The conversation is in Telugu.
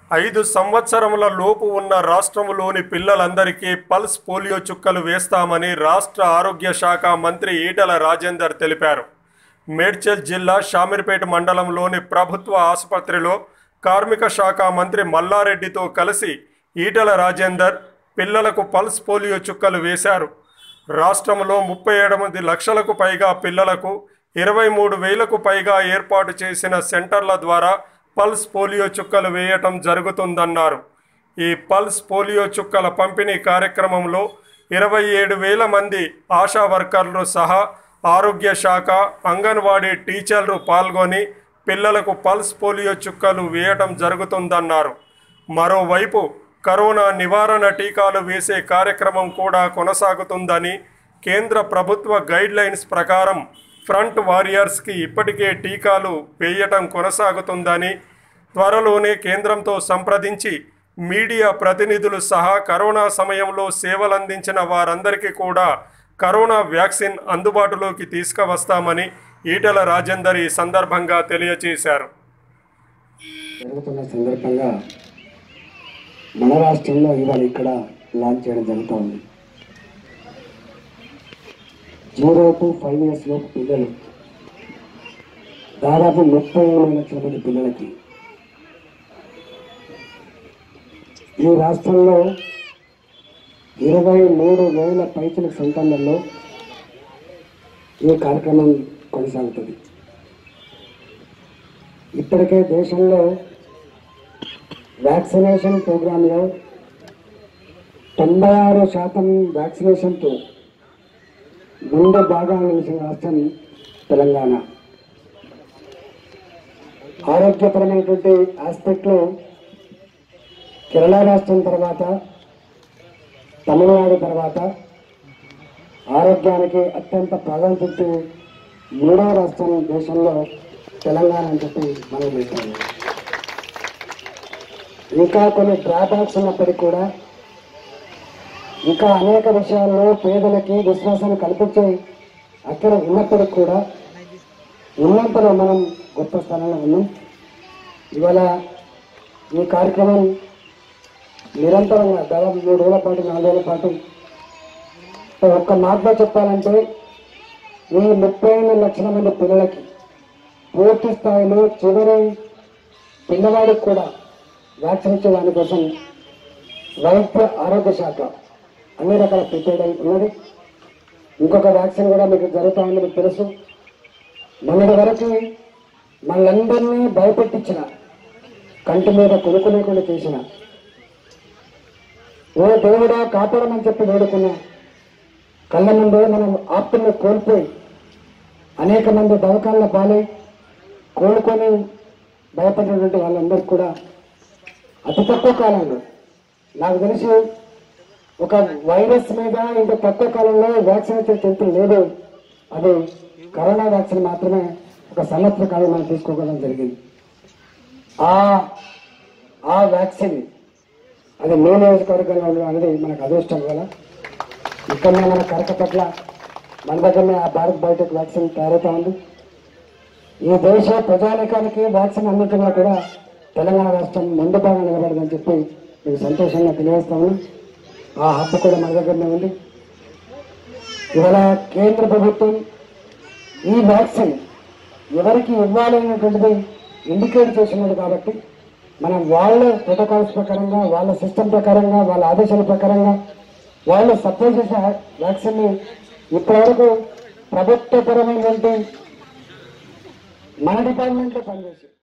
ఐదు సంవత్సరముల లోపు ఉన్న రాష్ట్రములోని పిల్లలందరికీ పల్స్ పోలియో చుక్కలు వేస్తామని రాష్ట్ర ఆరోగ్య శాఖ మంత్రి ఈటల రాజేందర్ తెలిపారు మేడ్చల్ జిల్లా షామీర్పేట మండలంలోని ప్రభుత్వ ఆసుపత్రిలో కార్మిక శాఖ మంత్రి మల్లారెడ్డితో కలిసి ఈటల రాజేందర్ పిల్లలకు పల్స్ పోలియో చుక్కలు వేశారు రాష్ట్రంలో ముప్పై ఎనిమిది లక్షలకు పైగా పిల్లలకు ఇరవై మూడు వేలకు పైగా ఏర్పాటు చేసిన సెంటర్ల ద్వారా పల్స్ పోలియో చుక్కలు వేయటం జరుగుతుందన్నారు ఈ పల్స్ పోలియో చుక్కల పంపిణీ కార్యక్రమంలో ఇరవై ఏడు వేల మంది ఆశా వర్కర్లు సహా ఆరోగ్య శాఖ అంగన్వాడీ టీచర్లు పాల్గొని పిల్లలకు పల్స్ పోలియో చుక్కలు వేయటం జరుగుతుందన్నారు మరోవైపు కరోనా నివారణ టీకాలు వేసే కార్యక్రమం కూడా కొనసాగుతుందని కేంద్ర ప్రభుత్వ గైడ్ లైన్స్ ప్రకారం ఫ్రంట్ వారియర్స్కి ఇప్పటికే టీకాలు వేయటం కొనసాగుతుందని త్వరలోనే కేంద్రంతో సంప్రదించి మీడియా ప్రతినిధులు సహా కరోనా సమయంలో సేవలందించిన వారందరికీ కూడా కరోనా వ్యాక్సిన్ అందుబాటులోకి తీసుకువస్తామని ఈటల రాజేందర్ ఈ సందర్భంగా తెలియజేశారు జరుగుతున్న సందర్భంగా మన రాష్ట్రంలో ఇవాళ ఇక్కడ లాంచ్ చేయడం జరుగుతూ ఉంది జీరో టు ఫైవ్ ఇయర్స్ లోపు పిల్లలు దాదాపు ముప్పై ఏడు లక్షల మంది పిల్లలకి ఈ రాష్ట్రంలో ఇరవై మూడు వేల పైచల సంతానంలో ఈ కార్యక్రమం కొనసాగుతుంది ఇప్పటికే దేశంలో వ్యాక్సినేషన్ ప్రోగ్రాంలో తొంభై ఆరు శాతం వ్యాక్సినేషన్తో ముందు బాగా నిలిచిన రాష్ట్రం తెలంగాణ ఆరోగ్యపరమైనటువంటి ఆస్పెక్ట్లో కేరళ రాష్ట్రం తర్వాత తమిళనాడు తర్వాత ఆరోగ్యానికి అత్యంత ప్రాధాన్యత మూడో రాష్ట్రం దేశంలో తెలంగాణ అని చెప్పి మనం చేస్తాము ఇంకా కొన్ని డ్రాబ్యాక్స్ ఉన్నప్పటికీ కూడా ఇంకా అనేక విషయాల్లో పేదలకి విశ్వాసాన్ని కల్పించే అక్కడ ఉన్నప్పటికీ కూడా ఉన్నంతలో మనం గొప్ప స్థానంలో ఉన్నాం ఇవాళ ఈ కార్యక్రమం నిరంతరంగా దాదాపు మూడు రోజుల పాటు నాలుగు రోజుల పాటు ఒక్క మాటలో చెప్పాలంటే ఈ ముప్పై ఎనిమిది లక్షల మంది పిల్లలకి పూర్తి స్థాయిలో చివరి పిల్లవాడికి కూడా వ్యాక్సిన్ ఇచ్చే దానికోసం వైద్య ఆరోగ్య శాఖ అన్ని రకాల ప్రిపేర్డ్ అయి ఉన్నది ఇంకొక వ్యాక్సిన్ కూడా మీకు జరుగుతూ ఉంది మీకు తెలుసు మొన్నటి వరకు మనందరినీ భయపెట్టించిన కంటి మీద కొనుక్కు లేకుండా చేసిన ఓ దేవుడా కాపాడమని చెప్పి వేడుకున్న కళ్ళ ముందే మనం ఆప్తుల్ని కోల్పోయి అనేక మంది దవకాళ్ళ పాలై కోలుకొని భయపడినటువంటి వాళ్ళందరికీ కూడా అతి తక్కువ కాలంలో నాకు తెలిసి ఒక వైరస్ మీద ఇంత తక్కువ కాలంలో వ్యాక్సిన్ ఇచ్చే చరిత్ర లేదు అది కరోనా వ్యాక్సిన్ మాత్రమే ఒక సంవత్సర కాలం మనం తీసుకోవడం జరిగింది ఆ ఆ వ్యాక్సిన్ అది మీ నియోజకవర్గంలో ఉండడం అనేది మనకు అదృష్టం కదా ఇక్కడనే మన కరక పట్ల మన దగ్గరనే ఆ భారత్ బయోటెక్ వ్యాక్సిన్ తయారవుతా ఉంది ఈ దేశ ప్రజానికానికి వ్యాక్సిన్ అందించడంలో కూడా తెలంగాణ రాష్ట్రం ముందు భాగం నిలబడదని చెప్పి మీకు సంతోషంగా తెలియజేస్తాము ఆ హక్కు కూడా మన దగ్గరనే ఉంది ఇవాళ కేంద్ర ప్రభుత్వం ఈ వ్యాక్సిన్ ఎవరికి ఇవ్వాలి అనేటువంటిది ఇండికేట్ చేసినది కాబట్టి మనం వాళ్ళ ప్రోటోకాల్స్ ప్రకారంగా వాళ్ళ సిస్టమ్ ప్రకారంగా వాళ్ళ ఆదేశాల ప్రకారంగా వాళ్ళు సప్లై చేసే వ్యాక్సిన్ని ఇప్పటివరకు ప్రభుత్వపరమైనటువంటి మన డిపార్ట్మెంట్లో పనిచేసి